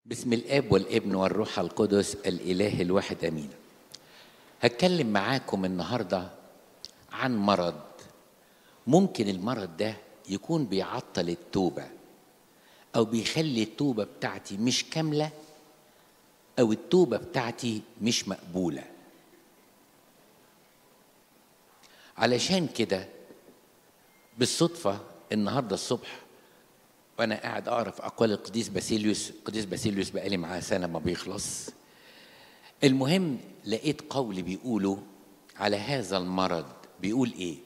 بسم الاب والابن والروح القدس الاله الواحد امين هتكلم معاكم النهارده عن مرض ممكن المرض ده يكون بيعطل التوبه او بيخلي التوبه بتاعتي مش كامله او التوبه بتاعتي مش مقبوله علشان كده بالصدفه النهارده الصبح وانا قاعد اقرا في اقوال القديس باسيليوس القديس باسيليوس بقالي معاه سنه ما بيخلص المهم لقيت قول بيقوله على هذا المرض بيقول ايه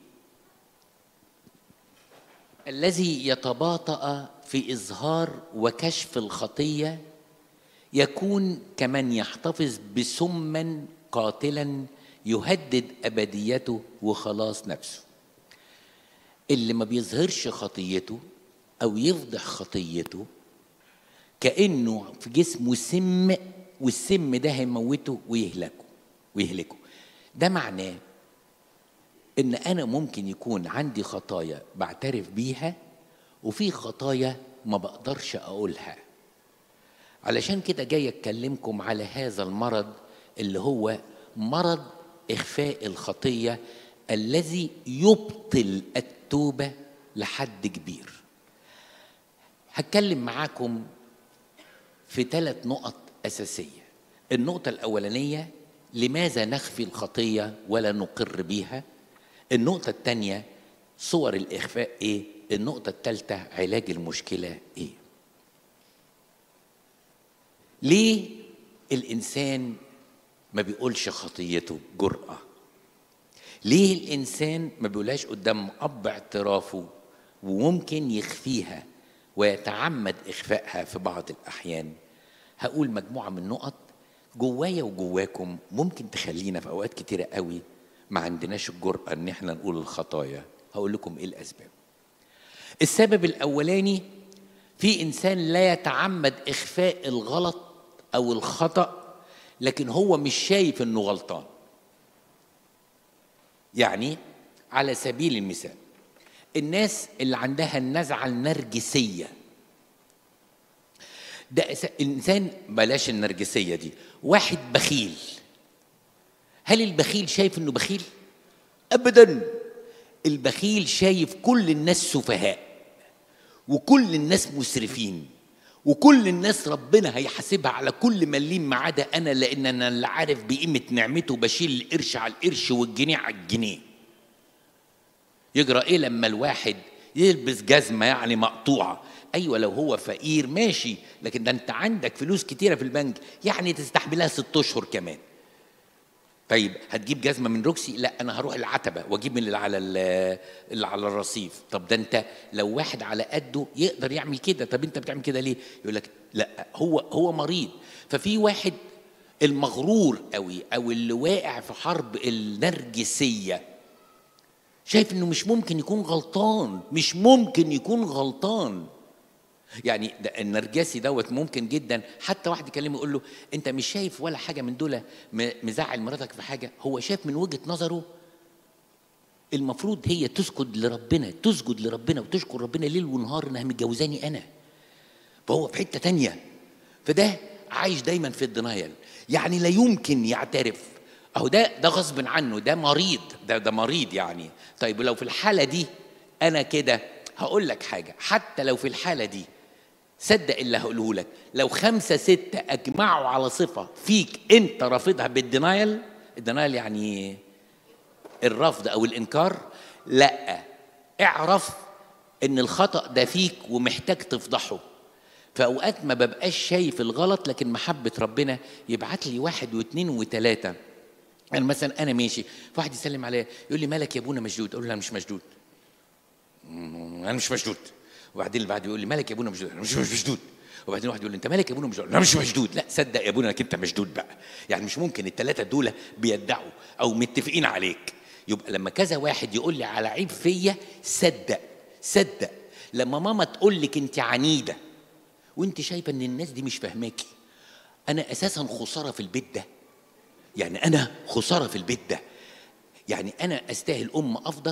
الذي يتباطأ في إظهار وكشف الخطية يكون كمن يحتفظ بسما قاتلا يهدد أبديته وخلاص نفسه اللي ما بيظهرش خطيته أو يفضح خطيته كأنه في جسمه سم والسم ده هيموته ويهلكه ويهلكه ده معناه ان انا ممكن يكون عندي خطايا بعترف بيها وفي خطايا ما بقدرش اقولها علشان كده جاي اتكلمكم على هذا المرض اللي هو مرض اخفاء الخطيه الذي يبطل التوبه لحد كبير هتكلم معاكم في ثلاث نقط اساسيه النقطه الاولانيه لماذا نخفي الخطيه ولا نقر بيها النقطة الثانية صور الإخفاء إيه؟ النقطة الثالثة علاج المشكلة إيه؟ ليه الإنسان ما بيقولش خطيته جرأة؟ ليه الإنسان ما بيقولهاش قدام أب اعترافه وممكن يخفيها ويتعمد إخفائها في بعض الأحيان؟ هقول مجموعة من نقط جوايا وجواكم ممكن تخلينا في أوقات كتيرة قوي ما عندناش الجرأة إن إحنا نقول الخطايا هقول لكم إيه الأسباب السبب الأولاني في إنسان لا يتعمد إخفاء الغلط أو الخطأ لكن هو مش شايف إنه غلطان يعني على سبيل المثال الناس اللي عندها النزعة النرجسية ده إنسان بلاش النرجسية دي واحد بخيل هل البخيل شايف انه بخيل ابدا البخيل شايف كل الناس سفهاء وكل الناس مسرفين وكل الناس ربنا هيحاسبها على كل مليم ما عدا انا لان انا اللي عارف بقيمه نعمته بشيل القرش على القرش والجنيه على الجنيه يجرى ايه لما الواحد يلبس جزمه يعني مقطوعه ايوه لو هو فقير ماشي لكن ده انت عندك فلوس كتيره في البنك يعني تستحملها ست اشهر كمان طيب هتجيب جزمه من روكسي لا انا هروح العتبه واجيب من اللي على اللي على الرصيف طب ده انت لو واحد على قده يقدر يعمل كده طب انت بتعمل كده ليه يقول لك لا هو هو مريض ففي واحد المغرور قوي او اللي واقع في حرب النرجسيه شايف انه مش ممكن يكون غلطان مش ممكن يكون غلطان يعني ده النرجسي دوت ممكن جدا حتى واحد يكلمه يقول له انت مش شايف ولا حاجه من دول مزعل مراتك في حاجه هو شايف من وجهه نظره المفروض هي تسجد لربنا تسجد لربنا وتشكر ربنا ليل ونهار انها متجوزاني انا فهو في حته تانية فده عايش دايما في الدنايل يعني لا يمكن يعترف اهو ده ده غصب عنه ده مريض ده ده مريض يعني طيب لو في الحاله دي انا كده هقول لك حاجه حتى لو في الحاله دي صدق اللي هقوله لك لو خمسة ستة أجمعوا على صفة فيك أنت رافضها بالدينايل الدينايل يعني الرفض أو الإنكار لا اعرف إن الخطأ ده فيك ومحتاج تفضحه في أوقات ما ببقاش شايف الغلط لكن محبة ربنا يبعت لي واحد واثنين وثلاثة يعني مثلا أنا ماشي فواحد يسلم عليا يقول لي مالك يا أبونا مشدود أقول له أنا مش مشدود أنا مش مشدود وبعدين اللي بعده يقول لي مالك يا ابونا مشدود انا مش مش مشدود وبعدين واحد يقول لي انت مالك يا ابونا مشدود انا مش مشدود لا صدق يا ابونا انك انت مشدود بقى يعني مش ممكن الثلاثه دول بيدعوا او متفقين عليك يبقى لما كذا واحد يقول لي على عيب فيا صدق صدق لما ماما تقول لك انت عنيده وانت شايفه ان الناس دي مش فاهماكي انا اساسا خساره في البيت ده يعني انا خساره في البيت ده يعني انا استاهل ام افضل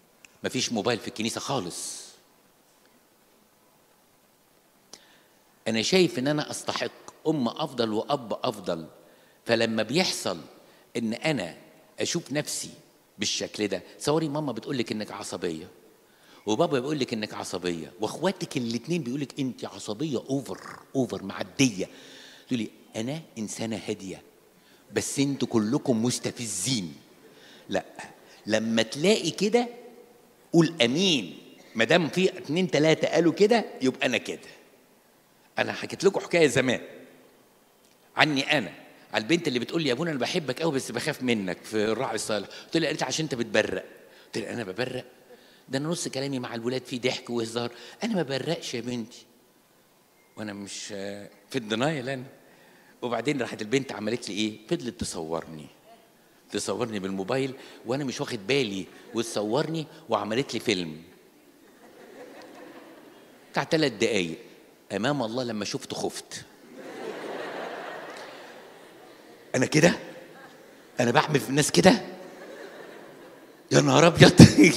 مفيش موبايل في الكنيسه خالص انا شايف ان انا استحق ام افضل واب افضل فلما بيحصل ان انا اشوف نفسي بالشكل ده تصوري ماما بتقول لك انك عصبيه وبابا بيقول لك انك عصبيه واخواتك الاثنين بيقول لك انت عصبيه اوفر اوفر معديه تقولي انا انسانه هاديه بس انتوا كلكم مستفزين لا لما تلاقي كده قول امين ما دام في اتنين تلاته قالوا كده يبقى انا كده انا حكيت لكم حكايه زمان عني انا على البنت اللي بتقول لي يا ابونا انا بحبك قوي بس بخاف منك في الراعي الصالح قلت لها قالت لي عشان انت بتبرق قلت لها انا ببرق ده انا نص كلامي مع الولاد فيه ضحك وهزار انا ما برقش يا بنتي وانا مش في الدنايل انا وبعدين راحت البنت عملت لي ايه فضلت تصورني تصورني بالموبايل وانا مش واخد بالي وتصورني وعملت لي فيلم بتاع ثلاث دقايق امام الله لما شفته خفت انا كده انا بعمل في الناس كده يا نهار ابيض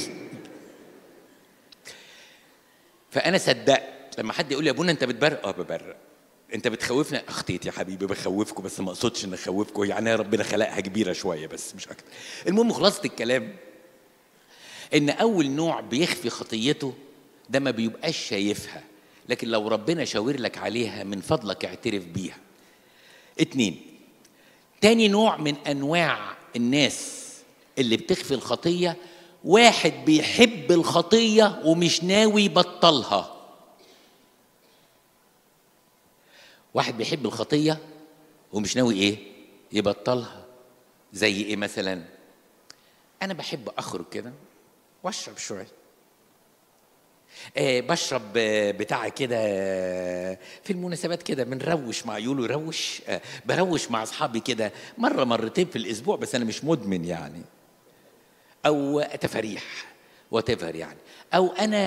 فانا صدقت لما حد يقول لي يا ابونا انت بتبرق اه ببرق انت بتخوفنا اخطيت يا حبيبي بخوفكم بس ما اقصدش ان اخوفكم يعني ربنا خلقها كبيره شويه بس مش اكتر المهم خلاصه الكلام ان اول نوع بيخفي خطيته ده ما بيبقاش شايفها لكن لو ربنا شاور لك عليها من فضلك اعترف بيها اتنين تاني نوع من انواع الناس اللي بتخفي الخطيه واحد بيحب الخطيه ومش ناوي يبطلها واحد بيحب الخطيه ومش ناوي ايه يبطلها زي ايه مثلا انا بحب اخرج كده واشرب شويه آه بشرب آه بتاع كده آه في المناسبات كده بنروش مع يقولوا روش آه بروش مع اصحابي كده مره مرتين في الاسبوع بس انا مش مدمن يعني او تفاريح وات يعني او انا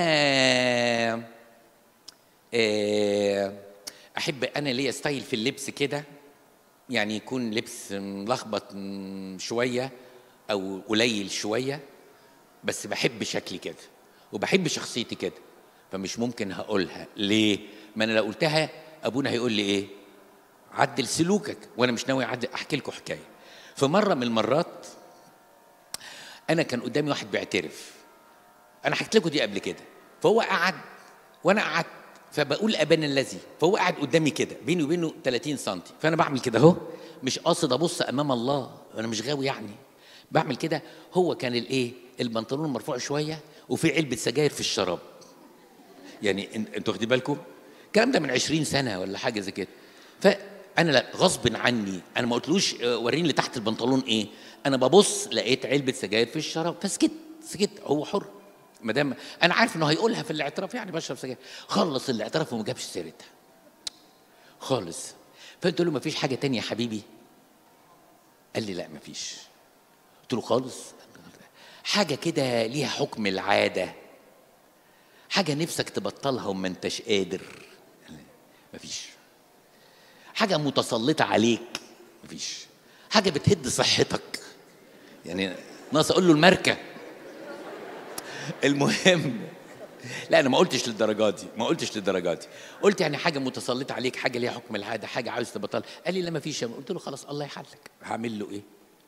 آه احب انا ليا ستايل في اللبس كده يعني يكون لبس ملخبط شويه او قليل شويه بس بحب شكلي كده وبحب شخصيتي كده فمش ممكن هقولها ليه ما انا لو قلتها ابونا هيقول لي ايه عدل سلوكك وانا مش ناوي اعدل احكي لكم حكايه في مره من المرات انا كان قدامي واحد بيعترف انا حكيت لكم دي قبل كده فهو قعد وانا قعدت فبقول ابانا الذي فهو قاعد قدامي كده بيني وبينه 30 سم فانا بعمل كده اهو مش قاصد ابص امام الله انا مش غاوي يعني بعمل كده هو كان الايه البنطلون مرفوع شويه وفي علبه سجاير في الشراب يعني انتوا واخدين بالكم الكلام ده من 20 سنه ولا حاجه زي كده فانا لا غصب عني انا ما قلتلوش وريني اللي تحت البنطلون ايه انا ببص لقيت علبه سجاير في الشراب فسكت سكت هو حر ما دام انا عارف انه هيقولها في الاعتراف يعني بشرب سجاير خلص الاعتراف وما جابش سيرتها خالص فقلت له ما فيش حاجه تانية يا حبيبي قال لي لا ما فيش قلت له خالص حاجه كده ليها حكم العاده حاجه نفسك تبطلها وما انتش قادر مفيش حاجه متسلطه عليك مفيش حاجه بتهد صحتك يعني ناقص اقول له الماركه المهم لا انا ما قلتش للدرجات دي ما قلتش للدرجات دي قلت يعني حاجه متسلطه عليك حاجه ليها حكم العاده حاجه عاوز تبطل قال لي لا ما فيش قلت له خلاص الله يحلك هعمل له ايه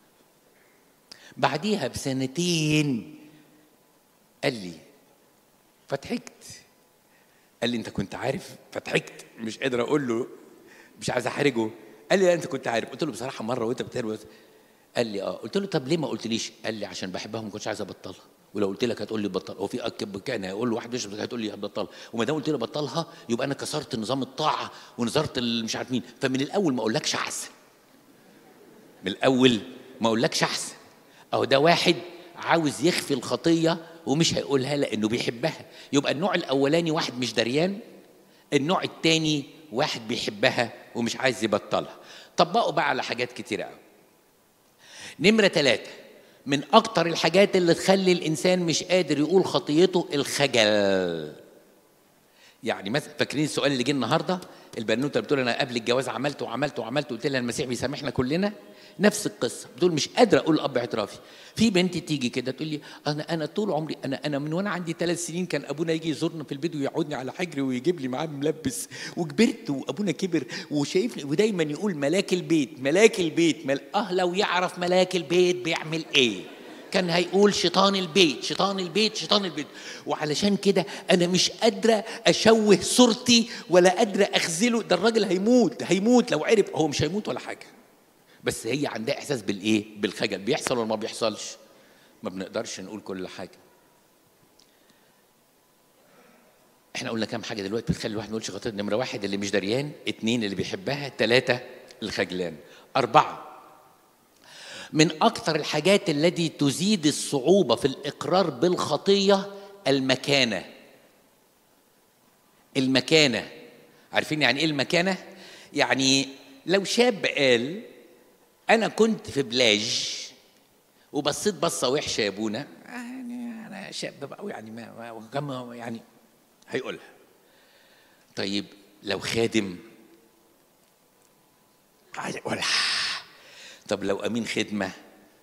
بعديها بسنتين قال لي فضحكت قال لي انت كنت عارف فضحكت مش قادر اقول له مش عايز احرجه قال لي لا انت كنت عارف قلت له بصراحه مره وانت بتروي قال لي اه قلت له طب ليه ما قلتليش قال لي عشان بحبها وما كنتش عايز ابطلها ولو قلت لك هتقول لي بطل هو في اكب كان هيقول له واحد بيشرب هتقول لي هتبطلها وما دام قلت لي بطلها يبقى انا كسرت نظام الطاعه ونظرت مش عارف مين فمن الاول ما اقولكش احسن من الاول ما اقولكش احسن اهو ده واحد عاوز يخفي الخطيه ومش هيقولها لانه بيحبها يبقى النوع الاولاني واحد مش دريان النوع الثاني واحد بيحبها ومش عايز يبطلها طبقوا بقى على حاجات كتيره قوي نمره ثلاثه من اكتر الحاجات اللي تخلي الانسان مش قادر يقول خطيته الخجل يعني مثلا فاكرين السؤال اللي جه النهارده البنوته بتقول انا قبل الجواز عملت وعملت وعملت قلت لها المسيح بيسامحنا كلنا نفس القصه بتقول مش قادره اقول لاب اعترافي في بنت تيجي كده تقول لي انا انا طول عمري انا انا من وانا عندي ثلاث سنين كان ابونا يجي يزورنا في البيت ويقعدني على حجري ويجيب لي معاه ملبس وكبرت وابونا كبر وشايفني ودايما يقول ملاك البيت ملاك البيت مل... اه لو يعرف ملاك البيت بيعمل ايه كان هيقول شيطان البيت شيطان البيت شيطان البيت وعلشان كده انا مش قادره اشوه صورتي ولا قادره اخذله ده الراجل هيموت هيموت لو عرف هو مش هيموت ولا حاجه بس هي عندها احساس بالايه بالخجل بيحصل ولا ما بيحصلش ما بنقدرش نقول كل حاجه احنا قلنا كام حاجه دلوقتي بتخلي الواحد ما يقولش خطيئه نمره واحد اللي مش دريان اتنين اللي بيحبها ثلاثه الخجلان اربعه من اكثر الحاجات التي تزيد الصعوبه في الاقرار بالخطيه المكانه المكانه عارفين يعني ايه المكانه يعني لو شاب قال انا كنت في بلاج وبصيت بصه وحشه يا ابونا يعني انا شاب بقى يعني ما ما يعني هيقولها طيب لو خادم عايز يقولها طب لو امين خدمه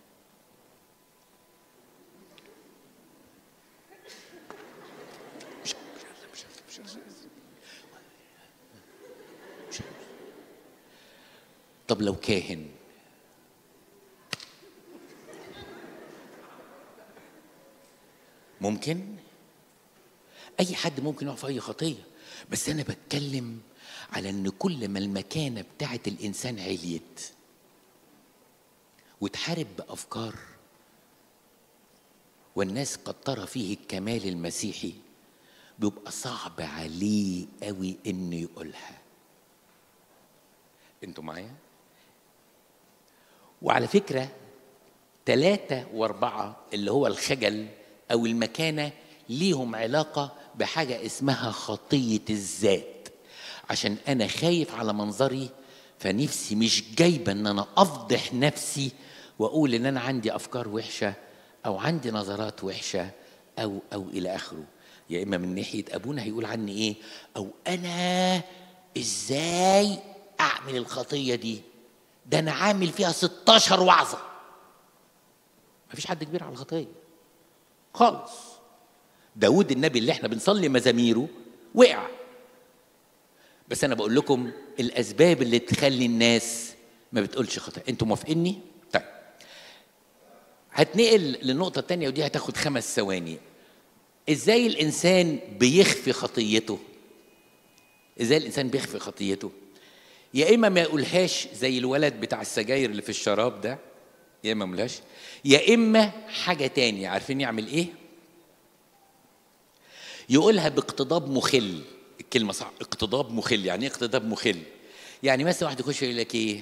مش مش مش مش مش طب لو كاهن ممكن اي حد ممكن يقع في اي خطيه بس انا بتكلم على ان كل ما المكانه بتاعت الانسان عليت وتحارب بافكار والناس قد ترى فيه الكمال المسيحي بيبقى صعب عليه قوي انه يقولها انتوا معايا وعلى فكره ثلاثة وأربعة اللي هو الخجل أو المكانة ليهم علاقة بحاجة اسمها خطية الذات عشان أنا خايف على منظري فنفسي مش جايبة إن أنا أفضح نفسي وأقول إن أنا عندي أفكار وحشة أو عندي نظرات وحشة أو أو إلى آخره يا إما من ناحية أبونا هيقول عني إيه أو أنا إزاي أعمل الخطية دي ده أنا عامل فيها 16 وعظة مفيش حد كبير على الخطية خالص داود النبي اللي احنا بنصلي مزاميره وقع بس انا بقول لكم الاسباب اللي تخلي الناس ما بتقولش خطأ انتوا موافقيني طيب هتنقل للنقطة التانية ودي هتاخد خمس ثواني ازاي الانسان بيخفي خطيته ازاي الانسان بيخفي خطيته يا اما ما يقولهاش زي الولد بتاع السجاير اللي في الشراب ده يا اما ملهاش يا اما حاجة تانية عارفين يعمل ايه يقولها باقتضاب مخل الكلمه صح اقتضاب مخل يعني ايه اقتضاب مخل يعني مثلا واحد يخش يقول لك ايه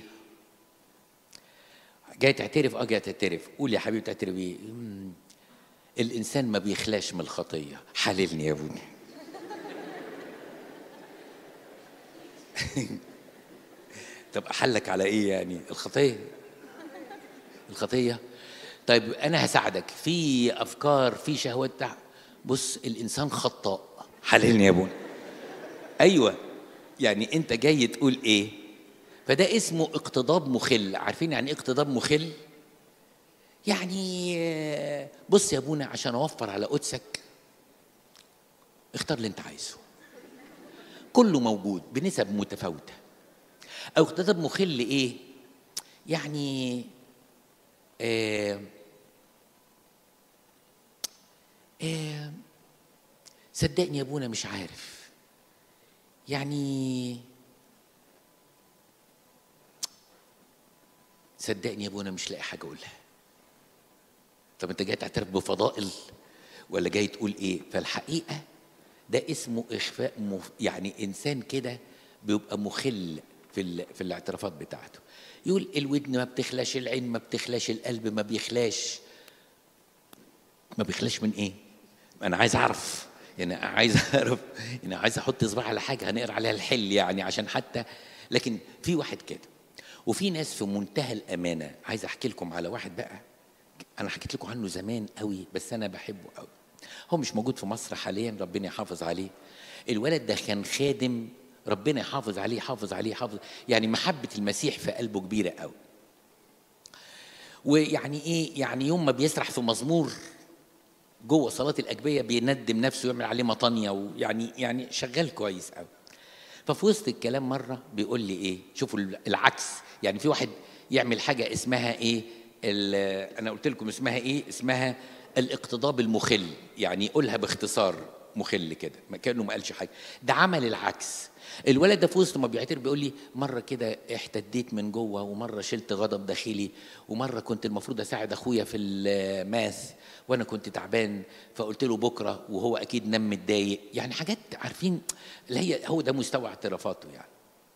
جاي تعترف اه جاي تعترف قول يا حبيبي تعترف ايه مم. الانسان ما بيخلاش من الخطيه حللني يا ابونا طب احلك على ايه يعني الخطيه الخطيه طيب انا هساعدك في افكار في شهوات تع... بص الانسان خطاء حللني يا ابونا ايوه يعني انت جاي تقول ايه فده اسمه اقتضاب مخل عارفين يعني ايه اقتضاب مخل يعني بص يا ابونا عشان اوفر على قدسك اختار اللي انت عايزه كله موجود بنسب متفاوته او اقتضاب مخل ايه يعني آه آه صدقني يا ابونا مش عارف يعني صدقني يا ابونا مش لاقي حاجه اقولها طب انت جاي تعترف بفضائل ولا جاي تقول ايه فالحقيقه ده اسمه اخفاء مف... يعني انسان كده بيبقى مخل في ال... في الاعترافات بتاعته يقول الودن ما بتخلاش العين ما بتخلاش القلب ما بيخلاش ما بيخلاش من ايه انا عايز اعرف يعني عايز اعرف يعني عايز احط صباع على حاجه هنقرا عليها الحل يعني عشان حتى لكن في واحد كده وفي ناس في منتهى الامانه عايز احكي لكم على واحد بقى انا حكيت لكم عنه زمان قوي بس انا بحبه قوي هو مش موجود في مصر حاليا ربنا يحافظ عليه الولد ده كان خادم ربنا يحافظ عليه يحافظ عليه يحافظ يعني محبة المسيح في قلبه كبيرة قوي ويعني ايه يعني يوم ما بيسرح في مزمور جوه صلاة الأجبية بيندم نفسه يعمل عليه مطانية ويعني يعني شغال كويس قوي ففي وسط الكلام مرة بيقول لي ايه شوفوا العكس يعني في واحد يعمل حاجة اسمها ايه انا قلت لكم اسمها ايه اسمها الاقتضاب المخل يعني يقولها باختصار مخل كده كانه ما قالش حاجه ده عمل العكس الولد ده في وسط ما بيعترف بيقول لي مره كده احتديت من جوه ومره شلت غضب داخلي ومره كنت المفروض اساعد اخويا في الماث وانا كنت تعبان فقلت له بكره وهو اكيد نام متضايق يعني حاجات عارفين اللي هي هو ده مستوى اعترافاته يعني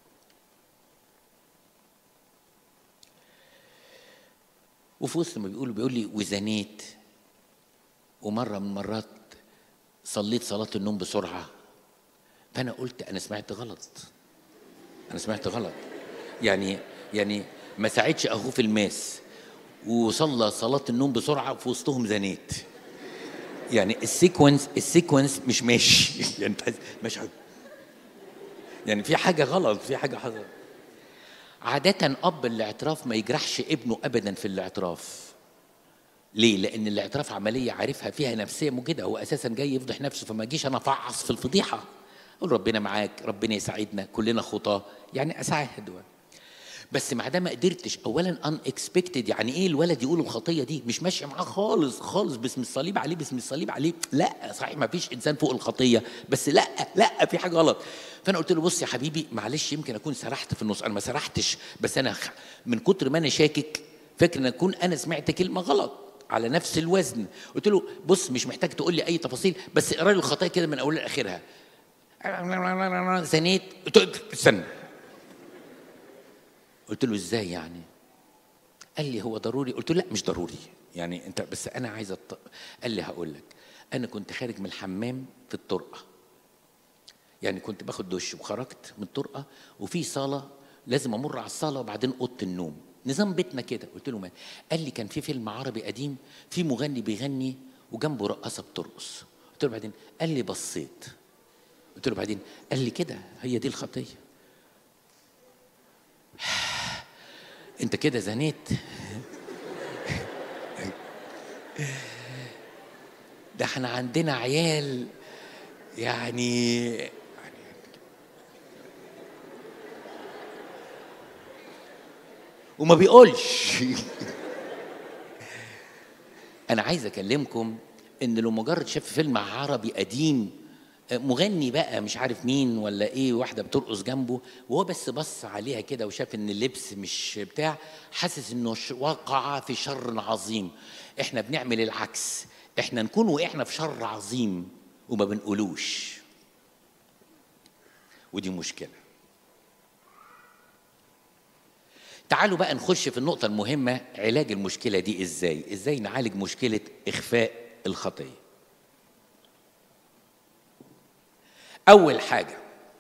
وفي وسط ما بيقول بيقول لي وزنيت ومره من مرات صليت صلاه النوم بسرعه فانا قلت انا سمعت غلط انا سمعت غلط يعني يعني ما ساعدش اخوه في الماس وصلى صلاه النوم بسرعه وفي وسطهم زنيت يعني السيكونس السيكونس مش ماشي يعني مش يعني في حاجه غلط في حاجه حصلت عادة أب الاعتراف ما يجرحش ابنه أبدا في الاعتراف ليه؟ لأن الاعتراف عملية عارفها فيها نفسية مجدة هو أساسا جاي يفضح نفسه فما أجيش أنا أفعص في الفضيحة أقول ربنا معاك ربنا يساعدنا كلنا خطاة يعني أساعد بس مع ده ما قدرتش اولا ان اكسبكتد يعني ايه الولد يقول الخطيه دي مش ماشيه معاه خالص خالص باسم الصليب عليه باسم الصليب عليه لا صحيح ما فيش انسان فوق الخطيه بس لا لا في حاجه غلط فانا قلت له بص يا حبيبي معلش يمكن اكون سرحت في النص انا ما سرحتش بس انا من كتر ما انا شاكك فاكر ان اكون انا سمعت كلمه غلط على نفس الوزن قلت له بص مش محتاج تقول لي اي تفاصيل بس اقرا لي الخطايا كده من اولها لاخرها زنيت استنى قلت له ازاي يعني قال لي هو ضروري قلت له لا مش ضروري يعني انت بس انا عايز أط... قال لي هقول لك انا كنت خارج من الحمام في الطرقه يعني كنت باخد دش وخرجت من الطرقه وفي صاله لازم امر على الصاله وبعدين اوضه النوم نظام بيتنا كده قلت له ما قال لي كان في فيلم عربي قديم في مغني بيغني وجنبه رقاصه بترقص قلت له بعدين قال لي بصيت قلت له بعدين قال لي كده هي دي الخطيه انت كده زنيت ده احنا عندنا عيال يعني وما بيقولش انا عايز اكلمكم ان لو مجرد شاف فيلم عربي قديم مغني بقى مش عارف مين ولا ايه واحده بترقص جنبه وهو بس بص عليها كده وشاف ان اللبس مش بتاع حاسس انه وقع في شر عظيم احنا بنعمل العكس احنا نكون وقعنا في شر عظيم وما بنقولوش ودي مشكله تعالوا بقى نخش في النقطه المهمه علاج المشكله دي ازاي ازاي نعالج مشكله اخفاء الخطيه أول حاجة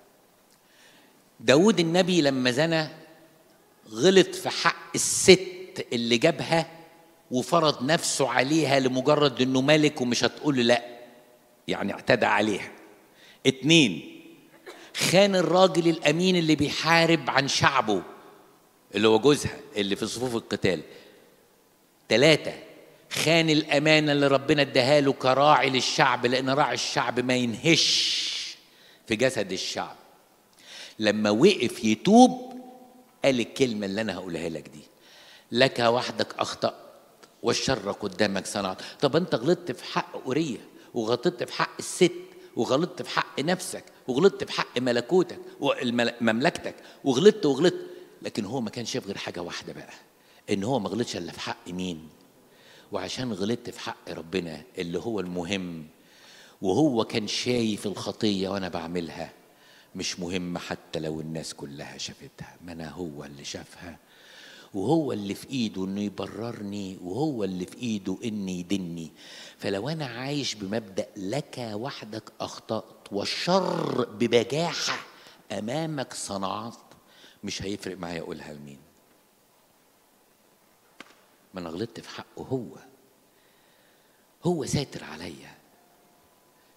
داود النبي لما زنى غلط في حق الست اللي جابها وفرض نفسه عليها لمجرد انه ملك ومش هتقول له لا يعني اعتدى عليها اتنين خان الراجل الامين اللي بيحارب عن شعبه اللي هو جوزها اللي في صفوف القتال ثلاثة خان الأمانة اللي ربنا اداها له كراعي للشعب لأن راعي الشعب ما ينهش في جسد الشعب لما وقف يتوب قال الكلمة اللي أنا هقولها لك دي لك وحدك أخطأت والشر قدامك صنعت طب أنت غلطت في حق أورية وغلطت في حق الست وغلطت في حق نفسك وغلطت في حق ملكوتك ومملكتك وغلطت وغلطت لكن هو ما كانش شايف غير حاجة واحدة بقى إن هو ما غلطش إلا في حق مين وعشان غلطت في حق ربنا اللي هو المهم وهو كان شايف الخطية وأنا بعملها مش مهم حتى لو الناس كلها شافتها ما أنا هو اللي شافها وهو اللي في ايده انه يبررني وهو اللي في ايده انه يدني فلو انا عايش بمبدا لك وحدك اخطات والشر ببجاحه امامك صنعت مش هيفرق معايا اقولها لمين ما انا غلطت في حقه هو هو ساتر عليا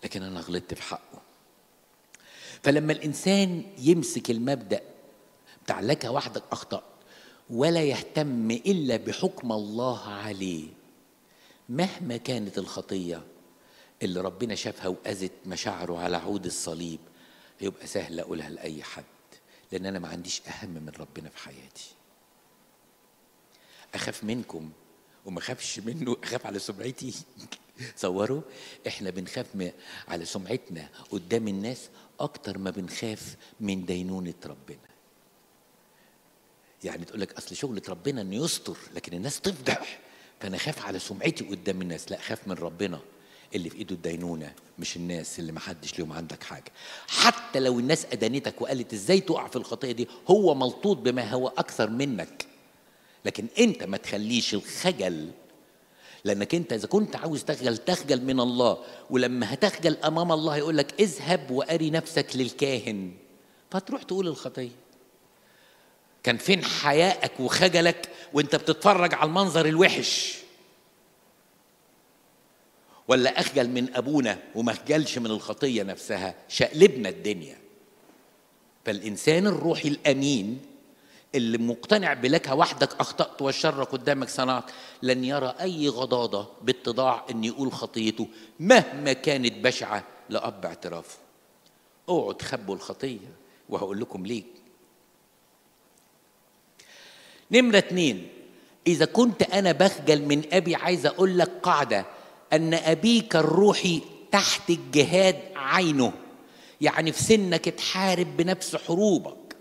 لكن انا غلطت في حقه فلما الانسان يمسك المبدا بتاع لك وحدك اخطات ولا يهتم الا بحكم الله عليه مهما كانت الخطيه اللي ربنا شافها واذت مشاعره على عود الصليب هيبقى سهل اقولها لاي حد لان انا ما عنديش اهم من ربنا في حياتي اخاف منكم وما اخافش منه اخاف على سمعتي تصوروا احنا بنخاف م- على سمعتنا قدام الناس اكتر ما بنخاف من دينونة ربنا يعني تقول لك اصل شغلة ربنا انه يستر لكن الناس تفضح فانا خاف على سمعتي قدام الناس لا خاف من ربنا اللي في ايده الدينونه مش الناس اللي ما حدش ليهم عندك حاجه حتى لو الناس ادانتك وقالت ازاي تقع في الخطيه دي هو ملطوط بما هو اكثر منك لكن انت ما تخليش الخجل لانك انت اذا كنت عاوز تخجل تخجل من الله ولما هتخجل امام الله يقول لك اذهب واري نفسك للكاهن فتروح تقول الخطيه كان فين حيائك وخجلك وانت بتتفرج على المنظر الوحش ولا اخجل من ابونا وما خجلش من الخطيه نفسها شقلبنا الدنيا فالانسان الروحي الامين اللي مقتنع بلك وحدك اخطات والشر قدامك صنعت لن يرى اي غضاضه باتضاع ان يقول خطيته مهما كانت بشعه لاب اعترافه اوعوا تخبوا الخطيه وهقول لكم ليه نمرة اتنين إذا كنت أنا بخجل من أبي عايز أقول لك قاعدة أن أبيك الروحي تحت الجهاد عينه يعني في سنك تحارب بنفس حروبك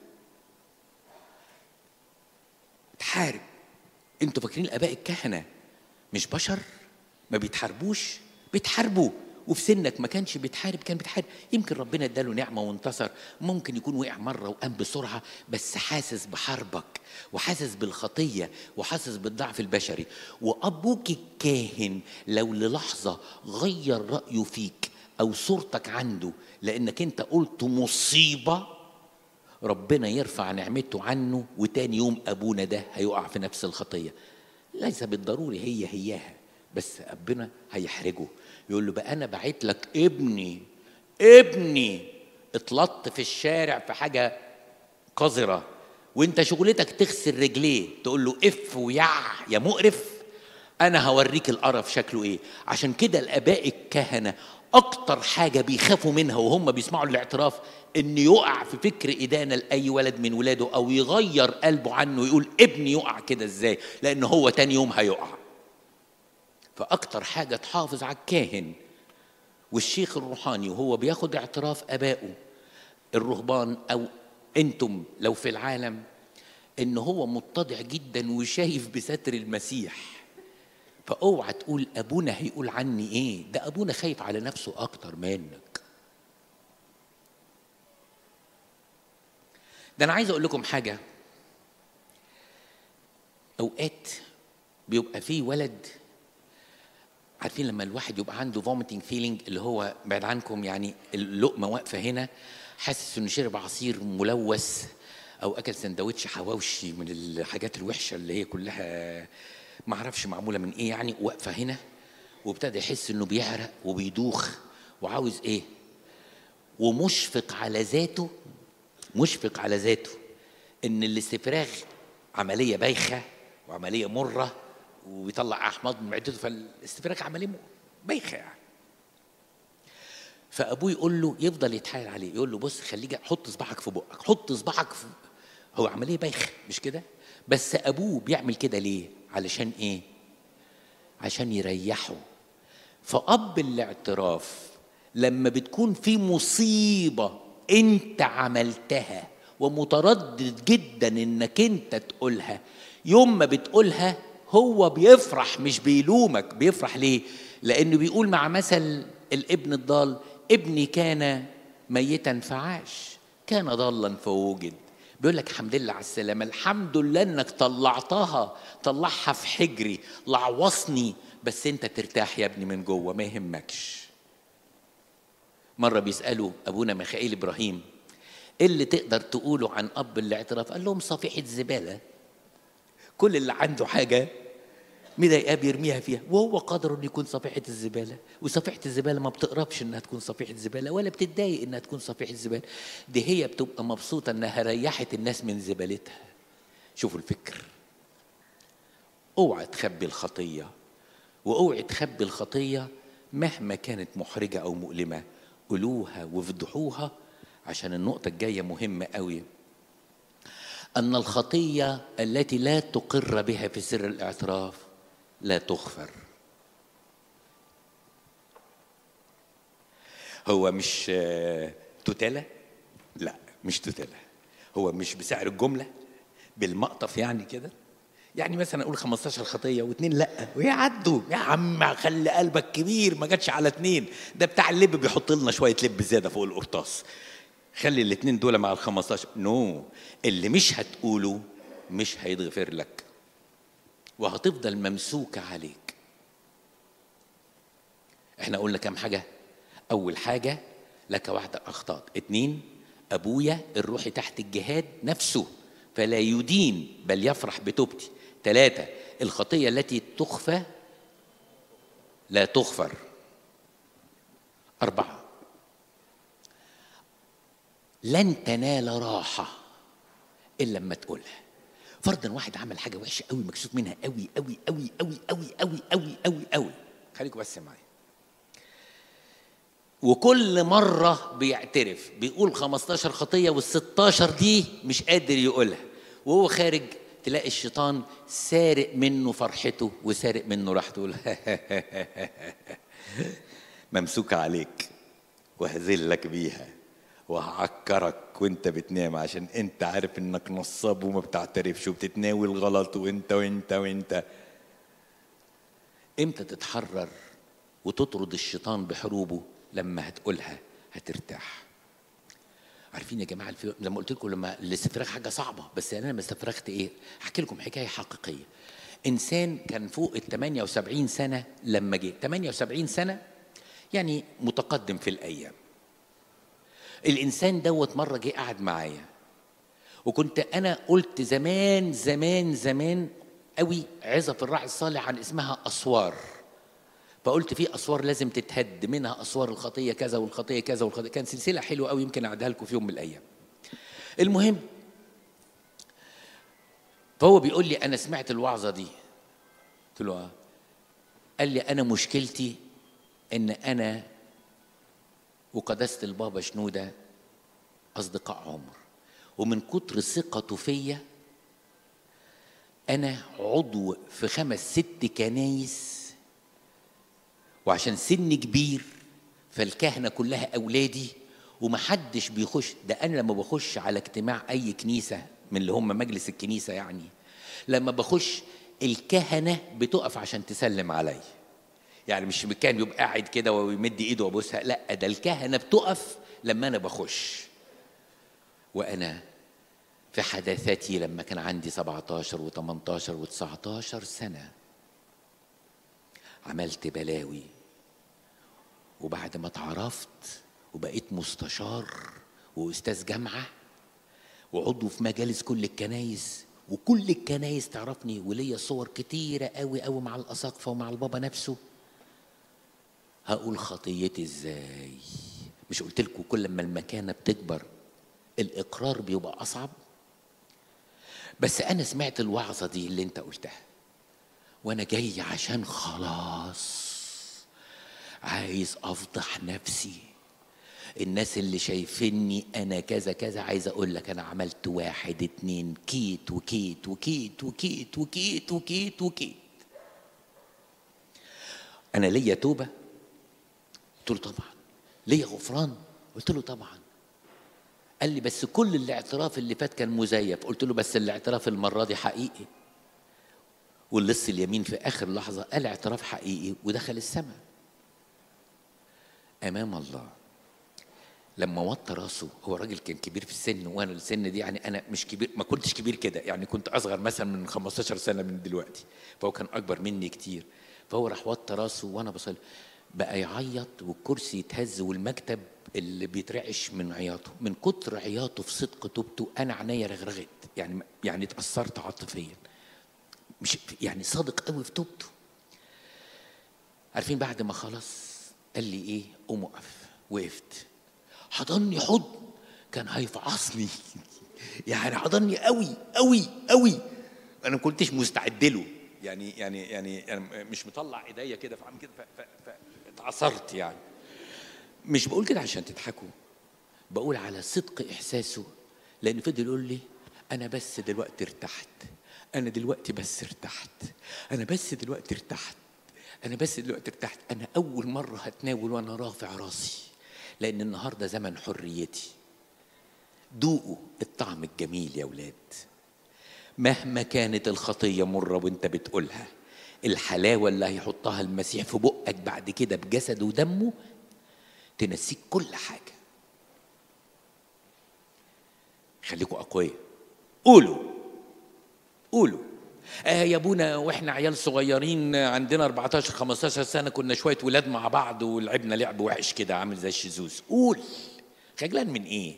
تحارب انتوا فاكرين الآباء الكهنة مش بشر ما بيتحاربوش بيتحاربوا وفي سنك ما كانش بيتحارب كان بيتحارب يمكن ربنا اداله نعمه وانتصر ممكن يكون وقع مره وقام بسرعه بس حاسس بحربك وحاسس بالخطيه وحاسس بالضعف البشري وابوك الكاهن لو للحظه غير رايه فيك او صورتك عنده لانك انت قلت مصيبه ربنا يرفع نعمته عنه وتاني يوم ابونا ده هيقع في نفس الخطيه ليس بالضروري هي هياها بس ربنا هيحرجه يقول له بقى انا بعت لك ابني ابني اتلط في الشارع في حاجه قذره وانت شغلتك تغسل رجليه تقول له اف ويع يا مقرف انا هوريك القرف شكله ايه عشان كده الاباء الكهنه اكتر حاجه بيخافوا منها وهم بيسمعوا الاعتراف ان يقع في فكر ادانه لاي ولد من ولاده او يغير قلبه عنه يقول ابني يقع كده ازاي لان هو تاني يوم هيقع فاكتر حاجه تحافظ على الكاهن والشيخ الروحاني وهو بياخد اعتراف ابائه الرهبان او انتم لو في العالم ان هو متضع جدا وشايف بستر المسيح فاوعى تقول ابونا هيقول عني ايه ده ابونا خايف على نفسه اكتر منك ده انا عايز اقول لكم حاجه اوقات بيبقى فيه ولد عارفين لما الواحد يبقى عنده فوميتنج فيلينج اللي هو بعد عنكم يعني اللقمه واقفه هنا حاسس انه شرب عصير ملوث او اكل سندوتش حواوشي من الحاجات الوحشه اللي هي كلها ما اعرفش معموله من ايه يعني واقفه هنا وابتدى يحس انه بيعرق وبيدوخ وعاوز ايه ومشفق على ذاته مشفق على ذاته ان الاستفراغ عمليه بايخه وعمليه مره وبيطلع احماض من معدته فالاستفراغ عمليه بايخه يعني فابوه يقول له يفضل يتحايل عليه يقول له بص خليك حط صباعك في بقك حط صباعك في هو عمليه بايخه مش كده بس ابوه بيعمل كده ليه علشان ايه عشان يريحه فاب الاعتراف لما بتكون في مصيبه انت عملتها ومتردد جدا انك انت تقولها يوم ما بتقولها هو بيفرح مش بيلومك بيفرح ليه لانه بيقول مع مثل الابن الضال ابني كان ميتا فعاش كان ضالا فوجد بيقول لك الحمد لله على السلامة الحمد لله انك طلعتها طلعها في حجري لعوصني بس انت ترتاح يا ابني من جوه ما يهمكش مرة بيسألوا أبونا ميخائيل إبراهيم إيه اللي تقدر تقوله عن أب الاعتراف قال لهم صفيحة زبالة كل اللي عنده حاجة مضايقاه بيرميها فيها وهو قادر انه يكون صفيحه الزباله وصفيحه الزباله ما بتقربش انها تكون صفيحه زباله ولا بتتضايق انها تكون صفيحه زباله دي هي بتبقى مبسوطه انها ريحت الناس من زبالتها شوفوا الفكر اوعى تخبي الخطيه واوعي تخبي الخطيه مهما كانت محرجه او مؤلمه قولوها وافضحوها عشان النقطه الجايه مهمه قوي ان الخطيه التي لا تقر بها في سر الاعتراف لا تغفر هو مش آه، توتالة لا مش توتالة هو مش بسعر الجملة بالمقطف يعني كده يعني مثلا اقول 15 خطيه واثنين لا ويعدوا يا عم خلي قلبك كبير ما جاتش على اثنين ده بتاع اللب بيحط لنا شويه لب زياده فوق القرطاس خلي الاثنين دول مع ال 15 نو no. اللي مش هتقوله مش هيتغفر لك وهتفضل ممسوكه عليك احنا قلنا كام حاجه اول حاجه لك وحدك اخطات اتنين ابويا الروحي تحت الجهاد نفسه فلا يدين بل يفرح بتوبتي ثلاثة الخطية التي تخفى لا تغفر أربعة لن تنال راحة إلا لما تقولها فرضا واحد عمل حاجة وحشة قوي مكسوف منها قوي قوي قوي قوي قوي قوي قوي قوي قوي خليكم بس معايا وكل مرة بيعترف بيقول 15 خطية وال 16 دي مش قادر يقولها وهو خارج تلاقي الشيطان سارق منه فرحته وسارق منه راحته يقول ممسوكة عليك وهذلك بيها وهعكرك وانت بتنام عشان انت عارف انك نصاب وما بتعترفش وبتتناول غلط وانت وانت وانت امتى تتحرر وتطرد الشيطان بحروبه لما هتقولها هترتاح عارفين يا جماعه الفي... لما قلت لكم لما الاستفراغ حاجه صعبه بس انا لما استفرغت ايه احكي لكم حكايه حقيقيه انسان كان فوق ال 78 سنه لما جه 78 سنه يعني متقدم في الايام الانسان دوت مره جه قعد معايا وكنت انا قلت زمان زمان زمان قوي عظه في الراعي الصالح عن اسمها اسوار فقلت في اسوار لازم تتهد منها اسوار الخطيه كذا والخطيه كذا والخطيه كان سلسله حلوه قوي يمكن اعدها لكم في يوم من الايام المهم فهو بيقول لي انا سمعت الوعظه دي قلت له اه قال لي انا مشكلتي ان انا وقداسه البابا شنوده اصدقاء عمر ومن كتر ثقته فيا انا عضو في خمس ست كنايس وعشان سن كبير فالكهنه كلها اولادي ومحدش بيخش ده انا لما بخش على اجتماع اي كنيسه من اللي هم مجلس الكنيسه يعني لما بخش الكهنه بتقف عشان تسلم عليا يعني مش كان يبقى قاعد كده ويمد ايده وابوسها لا ده الكهنه بتقف لما انا بخش وانا في حداثتي لما كان عندي 17 و18 و19 سنه عملت بلاوي وبعد ما اتعرفت وبقيت مستشار واستاذ جامعه وعضو في مجالس كل الكنايس وكل الكنايس تعرفني وليا صور كتيره قوي قوي مع الاساقفه ومع البابا نفسه هقول خطيتي ازاي مش قلت لكم كل ما المكانه بتكبر الاقرار بيبقى اصعب بس انا سمعت الوعظه دي اللي انت قلتها وانا جاي عشان خلاص عايز افضح نفسي الناس اللي شايفيني انا كذا كذا عايز اقول لك انا عملت واحد اتنين كيت وكيت وكيت وكيت وكيت وكيت وكيت انا ليا توبه قلت له طبعا ليا غفران قلت له طبعا قال لي بس كل الاعتراف اللي فات كان مزيف قلت له بس الاعتراف المره دي حقيقي واللص اليمين في اخر لحظه قال اعتراف حقيقي ودخل السماء امام الله لما وطى راسه هو راجل كان كبير في السن وانا السن دي يعني انا مش كبير ما كنتش كبير كده يعني كنت اصغر مثلا من 15 سنه من دلوقتي فهو كان اكبر مني كتير فهو راح وطى راسه وانا بصلي بقى يعيط والكرسي يتهز والمكتب اللي بيترعش من عياطه من كتر عياطه في صدق توبته انا عينيا رغرغت يعني يعني اتاثرت عاطفيا مش يعني صادق قوي في توبته عارفين بعد ما خلص قال لي ايه قوم اقف وقفت حضني حضن كان هيفعصني يعني حضني قوي قوي قوي انا ما كنتش مستعد له يعني يعني يعني انا مش مطلع ايديا كده فعم كده اتعصرت يعني مش بقول كده عشان تضحكوا بقول على صدق احساسه لان فضل يقول لي انا بس دلوقتي ارتحت انا دلوقتي بس ارتحت انا بس دلوقتي ارتحت انا بس دلوقتي ارتحت انا اول مره هتناول وانا رافع راسي لان النهارده زمن حريتي دوقوا الطعم الجميل يا ولاد مهما كانت الخطيه مره وانت بتقولها الحلاوه اللي هيحطها المسيح في بقك بعد كده بجسده ودمه تنسيك كل حاجه خليكوا اقوياء قولوا قولوا آه يا ابونا واحنا عيال صغيرين عندنا 14 15 سنه كنا شويه ولاد مع بعض ولعبنا لعب وحش كده عامل زي الشذوذ قول خجلان من ايه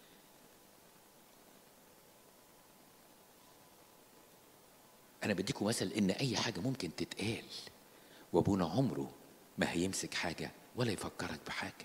انا بديكم مثل ان اي حاجه ممكن تتقال وابونا عمره ما هيمسك حاجه ولا يفكرك بحاجه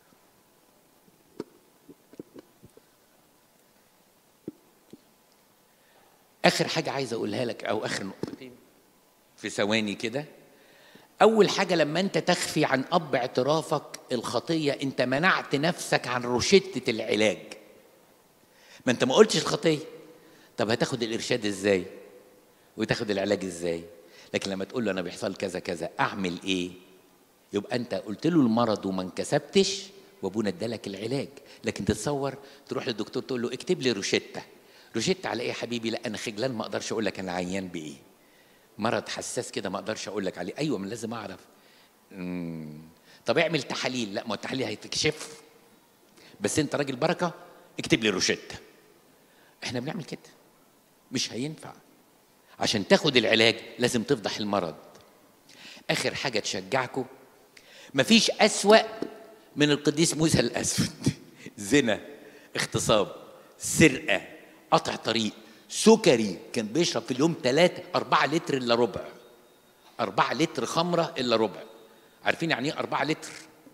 اخر حاجه عايز اقولها لك او اخر نقطتين في ثواني كده اول حاجه لما انت تخفي عن اب اعترافك الخطيه انت منعت نفسك عن روشته العلاج ما انت ما قلتش الخطيه طب هتاخد الارشاد ازاي وتاخد العلاج ازاي لكن لما تقول له انا بيحصل كذا كذا اعمل ايه يبقى انت قلت له المرض وما انكسبتش وابونا ادالك العلاج لكن تتصور تروح للدكتور تقول له اكتب لي روشته روشته على ايه يا حبيبي لا انا خجلان ما اقدرش اقول لك انا عيان بايه مرض حساس كده ما اقدرش اقول لك عليه ايوه من لازم اعرف مم. طب اعمل تحاليل لا ما التحاليل هيتكشف بس انت راجل بركه اكتب لي روشته احنا بنعمل كده مش هينفع عشان تاخد العلاج لازم تفضح المرض اخر حاجه تشجعكم مفيش اسوا من القديس موسى الاسود زنا اغتصاب سرقه قطع طريق سكري كان بيشرب في اليوم ثلاثة أربعة لتر إلا ربع أربعة لتر خمرة إلا ربع عارفين يعني إيه أربعة لتر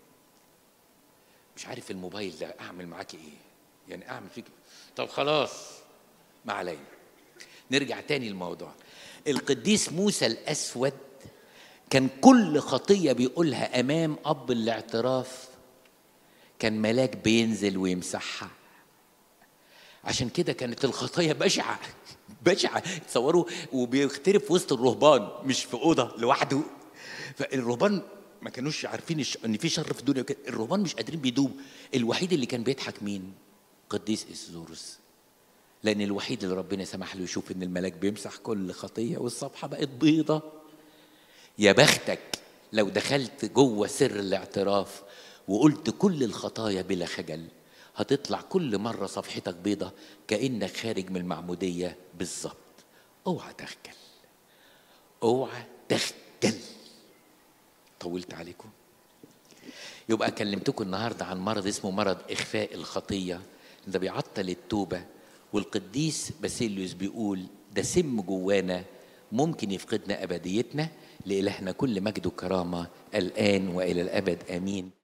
مش عارف الموبايل ده أعمل معاك إيه يعني أعمل فيك طب خلاص ما علينا نرجع تاني الموضوع القديس موسى الأسود كان كل خطية بيقولها أمام أب الاعتراف كان ملاك بينزل ويمسحها عشان كده كانت الخطايا بشعة بشعة تصوروا وبيختلف وسط الرهبان مش في أوضة لوحده فالرهبان ما كانوش عارفين الش... ان في شر في الدنيا وكده الرهبان مش قادرين بيدوب الوحيد اللي كان بيضحك مين قديس اسزورس لان الوحيد اللي ربنا سمح له يشوف ان الملاك بيمسح كل خطيه والصفحه بقت بيضه يا بختك لو دخلت جوه سر الاعتراف وقلت كل الخطايا بلا خجل هتطلع كل مرة صفحتك بيضة كأنك خارج من المعمودية بالظبط اوعى تخجل اوعى تخجل طولت عليكم يبقى كلمتكم النهاردة عن مرض اسمه مرض إخفاء الخطية ده بيعطل التوبة والقديس باسيليوس بيقول ده سم جوانا ممكن يفقدنا أبديتنا لإلهنا كل مجد وكرامة الآن وإلى الأبد آمين